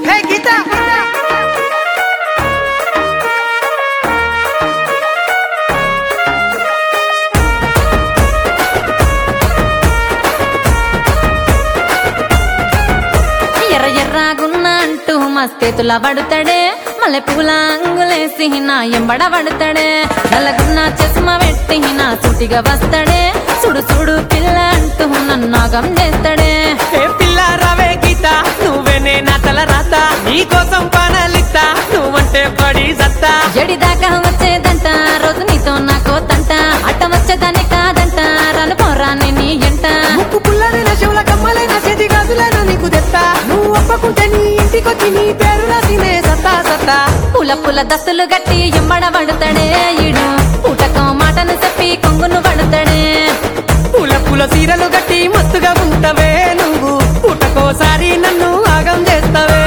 హే గీత ఎర్ర ఎర్రాగున్నా అంటూ మస్తేతుల పడుతాడే మల్లె పూల అంగులేసి నా ఎంబడ పడుతాడే నల్లగున్న చస్మ పెట్టి నా సుటిగా వస్తాడే సుడు సుడు పిల్ల అంటూ నన్ను నాగం చేస్తాడే ఏ పిల్ల రవే గీత నువ్వేనే నా తల రాత నీ కోసం పనలిస్తా నువ్వంటే పడి సత్తా జడిదాకా వచ్చేదంట రోజు నీతో నాకో తంట అట్ట వచ్చేదాన్ని కాదంట రాను పోరాని నీ ఎంట ముక్కు పుల్లరైన చెవుల కమ్మలైన చేతి గాజులైన నీకు తెత్తా నువ్వు ఒప్పకుంటే నీ ఇంటికొచ్చి నీ పేరు రాసినే సత్తా సత్తా పుల పుల దస్తులు గట్టి ఎంబడ పడుతాడే ఇడు పుటకో మాటను చెప్పి కొంగును పడుతాడే పూల పూల సీరలు కట్టి మస్తుగా ఉంటావే నువ్వు పుట్టకోసారి నన్ను ఆగం చేస్తావే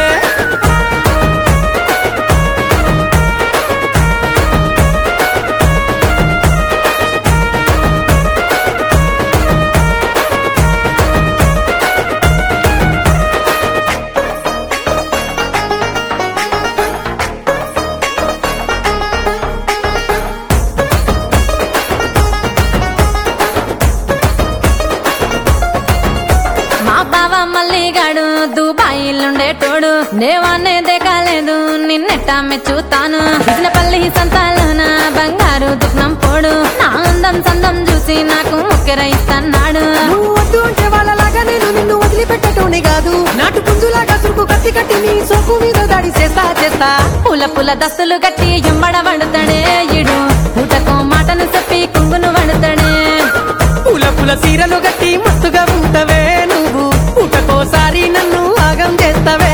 మా బావ మల్లిగాడు దుబాయిలుండేటోడు దేవాన్నే దిగాలేదు నిన్నెట్టా మెచ్చుతాను పల్లి సంతాలోన బంగారు దుఃఖం పోడు నా అందం సందం చూసి నాకు ముక్కెర ఇస్తన్నాడు నువ్వు వద్దు అంటే వాళ్ళలాగా నేను నిన్ను వదిలిపెట్టటోనే కాదు నాటు పుంజులాగా సురుకు కత్తి కట్టి నీ సోకు మీద దాడి చేస్తా చేస్తా పుల పుల దస్తులు గట్టి ఎంబడ పడుతాడే ఇడు పుటకో మాటను చెప్పి కుంగును పడుతాడే పూల పూల సీరలు కట్టి మస్తుగా ఉంటావే నువ్వు పుట్టకోసారి నన్ను ఆగం చేస్తావే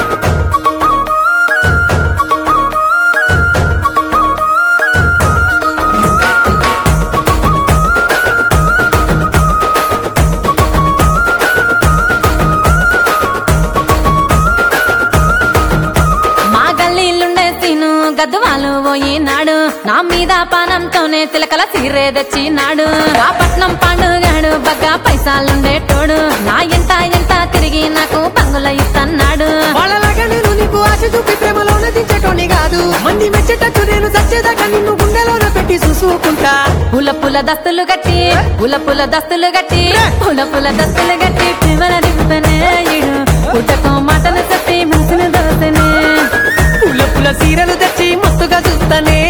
మా గల్లీలుండే సీను గద్దువాలు పోయినాడు నా మీద పానంతోనే తిలకల సీరే తెచ్చినాడు ఆ పట్నం పండుగాడు బగ్గా పైసాలుండేటోడు నా ఎంత ఎంత తిరిగి నాకు బంగుల ఇస్తన్నాడు వాళ్ళలాగా నేను నీకు ఆశ చూపి ప్రేమలోన దించటోని కాదు మంది మెచ్చేటట్టు నేను చచ్చేదాకా నిన్ను గుండెలోన పెట్టి చూసుకుంటా పుల పుల దస్తులు గట్టి పుల పుల దస్తులు గట్టి పుల పుల దస్తులు గట్టి ప్రేమల దిగుతనే ఇడు పుట్టకో మాటలు చెప్పి మనసును దోసనే పూల పూల సీరలు తెచ్చి మస్తుగా చూస్తానే